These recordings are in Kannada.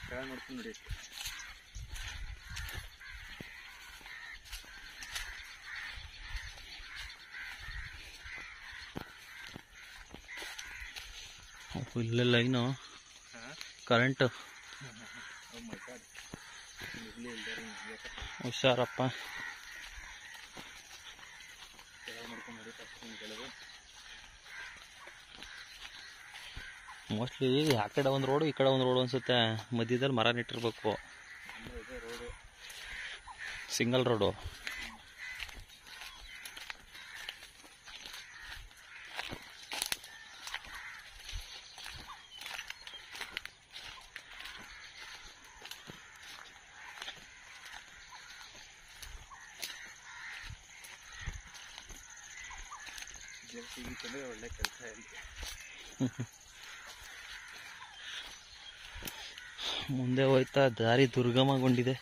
ಕೆಳಗೆ ನೋಡ್ಕೊಂಡು ನೋಡಿ ಇಲ್ಲೇ ಲೈನು ಹಾಂ ಕರೆಂಟು ಓ ಮೈ ಗಾಡ್ ಇರಲಿ ಇಲ್ದಾರೆ ಹುಷಾರಪ್ಪ ಕೆಳಗೆ ನೋಡ್ಕೊಂಡು ನೋಡಿ ಫಸ್ಟ್ ಕೆಳಗೆ ಮೋಸ್ಟ್ಲಿ ಆ ಕಡೆ ಒಂದು ರೋಡು ಈ ಕಡೆ ಒಂದು ರೋಡು ಅನ್ಸುತ್ತೆ ಮಧ್ಯದಲ್ಲಿ ಮರ ನೆಟ್ಟಿರ್ಬೇಕು ಅಂದರೆ ಇದೆ ರೋಡು ಸಿಂಗಲ್ ರೋಡು ಜಲ್ ಸಿಗಿತ್ತಂದ್ರೆ ಒಳ್ಳೆ ಕೆಲಸ ಇಲ್ಲಿ ಮುಂದೆ ಹೋಯ್ತಾ ದಾರಿ ದುರ್ಗಮಗೊಂಡಿದೆ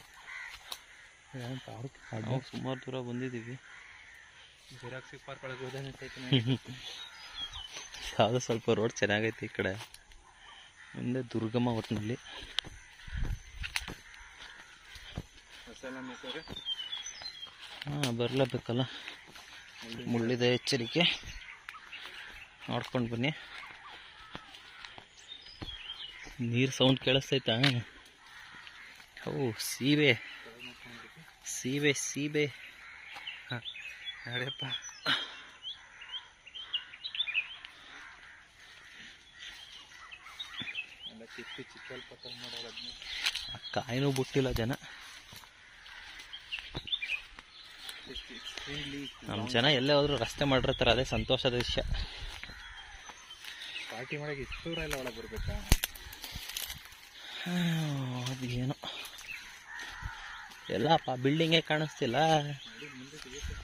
ಪಾರ್ಕ್ ನಾವು ಸುಮಾರು ದೂರ ಬಂದಿದ್ದೀವಿ ಜಿರಾಕ್ಸಿ ಪಾರ್ಕ್ ಒಳಗೆ ಹೋದ ಐತೆ ಯಾವುದೋ ಸ್ವಲ್ಪ ರೋಡ್ ಚೆನ್ನಾಗೈತೆ ಈ ಕಡೆ ಮುಂದೆ ದುರ್ಗಮ ಒಟ್ಟಿನಲ್ಲಿ ಮಸಾಲ ಮೆಸರು ಹಾಂ ಬರಲೇಬೇಕಲ್ಲ ಮುಳ್ಳಿದೆ ಎಚ್ಚರಿಕೆ ನೋಡ್ಕೊಂಡು ಬನ್ನಿ ನೀರು ಸೌಂಡ್ ಕೇಳಿಸ್ತೈತಾ ಓ ಸೀಬೆ ಸೀಬೆ ಸೀಬೆ ನಡೆಯಪ್ಪ ಎಲ್ಲ ಚಿಕ್ಕ ಚಿಕ್ಕಲ್ಲಿ ಪತ್ರ ಮಾಡೋರು ಅದನ್ನ ಆ ಕಾಯಿನೂ ಬಿಟ್ಟಿಲ್ಲ ಜನ ಎಕ್ಸ್ಟ್ರೀಮ್ಲಿ ನಮ್ಮ ಜನ ಎಲ್ಲೇ ಹೋದ್ರು ರಸ್ತೆ ಮಾಡಿರ್ತಾರೆ ಅದೇ ಸಂತೋಷದ ವಿಷಯ ಪಾರ್ಟಿ ಮಾಡಕ್ಕೆ ಇಷ್ಟು ದೂರ ಎಲ್ಲ ಒಳಗೆ ಬರ್ಬೇಕಾ ಅದೇನು ಎಲ್ಲಪ್ಪ ಬಿಲ್ಡಿಂಗೇ ಕಾಣಿಸ್ತಿಲ್ಲ ನೋಡಿ ಮುಂದೆ ಸಿಗುತ್ತೆ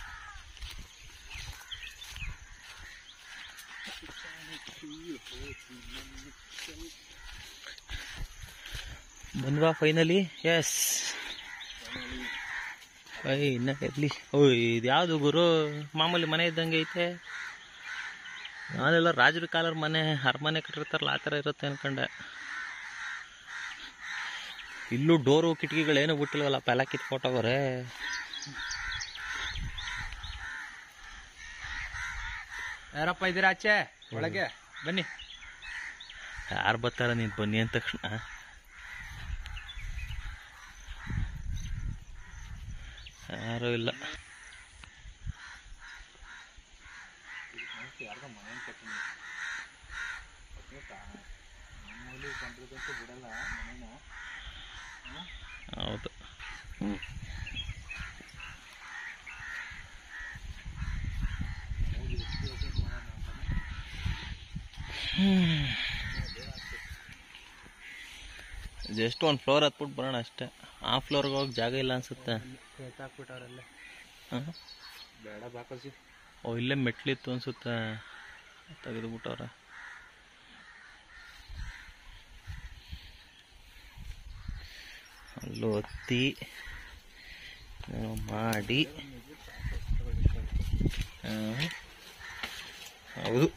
ಬಂದ್ವಾ ಫೈನಲಿ ಎಸ್ ಐ ಇನ್ನ ಎಲ್ಲಿ ಓಯ್ ಇದು ಯಾವುದು ಗುರು ಮಾಮೂಲಿ ಮನೆ ಇದ್ದಂಗೆ ಐತೆ ನಾನೆಲ್ಲ ರಾಜರ ಕಾಲರ ಮನೆ ಅರಮನೆ ಕಟ್ಟಿರ್ತಾರಲ್ಲ ಆ ಥರ ಇರುತ್ತೆ ಅನ್ಕೊಂಡೆ ಇಲ್ಲೂ ಡೋರು ಕಿಟಕಿಗಳೇನು ಬಿಟ್ಟಿಲ್ವಲ್ಲ ಪೆಲ ಕಿತ್ಕೊಟ್ಟವ್ರೆ ಯಾರಪ್ಪ ಇದ್ದೀರಾ ಆಚೆ ಒಳಗೆ ಬನ್ನಿ ಯಾರು ಬರ್ತಾರ ನೀನು ಬನ್ನಿ ಅಂದ ತಕ್ಷಣ ಯಾರೂ ಇಲ್ಲ ಯಾರ್ದೋ ಮನೆ ಕಟ್ತೀನಿ ಮಾಮೂಲಿ ಬಂದ್ರದಂತೂ ಬಿಡಲ್ಲ ಮನೇನ ಹೌದು ಜಸ್ಟ್ ಒಂದು ಫ್ಲೋರ್ ಹತ್ಬಿಟ್ಟು ಬರೋಣ ಅಷ್ಟೇ ಆ ಫ್ಲೋರ್ಗೆ ಹೋಗಿ ಜಾಗ ಇಲ್ಲ ಅನ್ಸುತ್ತೆ ಎತ್ತಾಕ್ಬಿಟ್ಟವ್ರಲ್ಲ ಹಾಂ ಬೇಡ ಬಾಕಸಿ ಓ ಇಲ್ಲೇ ಮೆಟ್ಲಿತ್ತು ಅನ್ಸುತ್ತೆ ತೆಗೆದುಬಿಟ್ಟವ್ರೆ ಅಲ್ಲೂ ಹತ್ತಿ ಏನೋ ಮಾಡಿ ಆ, ಹೌದು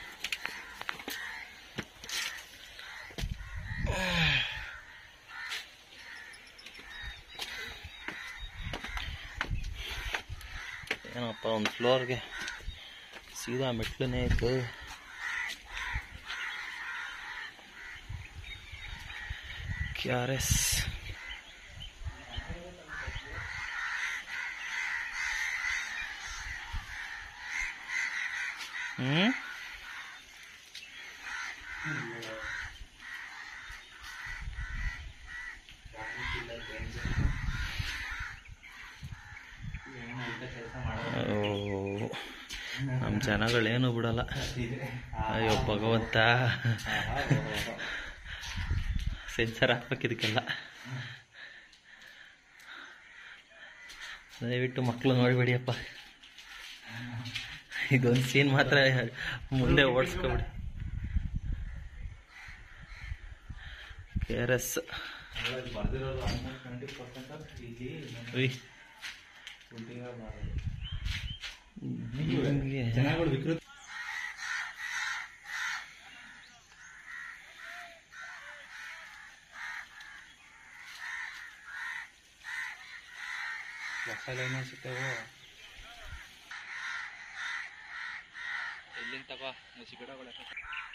ಏನಪ್ಪ ಒಂದು ಫ್ಲೋರ್ಗೆ ಸೀದಾ ಮೆಟ್ಲನೇ ಇತ್ತು ಕೆ ಆರ್ ಎಸ್ ಹ್ಞೂ ಓ ನಮ್ಮ ಜನಗಳೇನು ಬಿಡಲ್ಲ ಅಯ್ಯೋ ಭಗವಂತ ಸೆನ್ಸರ್ ಹಾಕ್ಬೇಕು ಇದಕ್ಕೆಲ್ಲ ದಯವಿಟ್ಟು ಮಕ್ಕಳು ನೋಡಿಬಿಡಿಯಪ್ಪ ಇದೊಂದು ಸೀನ್ ಮಾತ್ರ ಮುಂದೆ ಓಡಿಸ್ಕೊಬಿಡಿ ಕೆ ಆರ್ ಎಸ್ ಬರ್ದಿರೋದು ಆಲ್ಮೋಸ್ಟ್ ಟ್ವೆಂಟಿ ಪರ್ಸೆಂಟ್ ಇಲ್ಲಿ ಜನಗಳು ವಿಕೃತ ಹೊಸ ಲೈನ್ ಅನ್ಸುತ್ತೇವು ಎಲ್ಲಿಂದ ತಗೋ ಮುಸಿ ಗಿಡಗಳು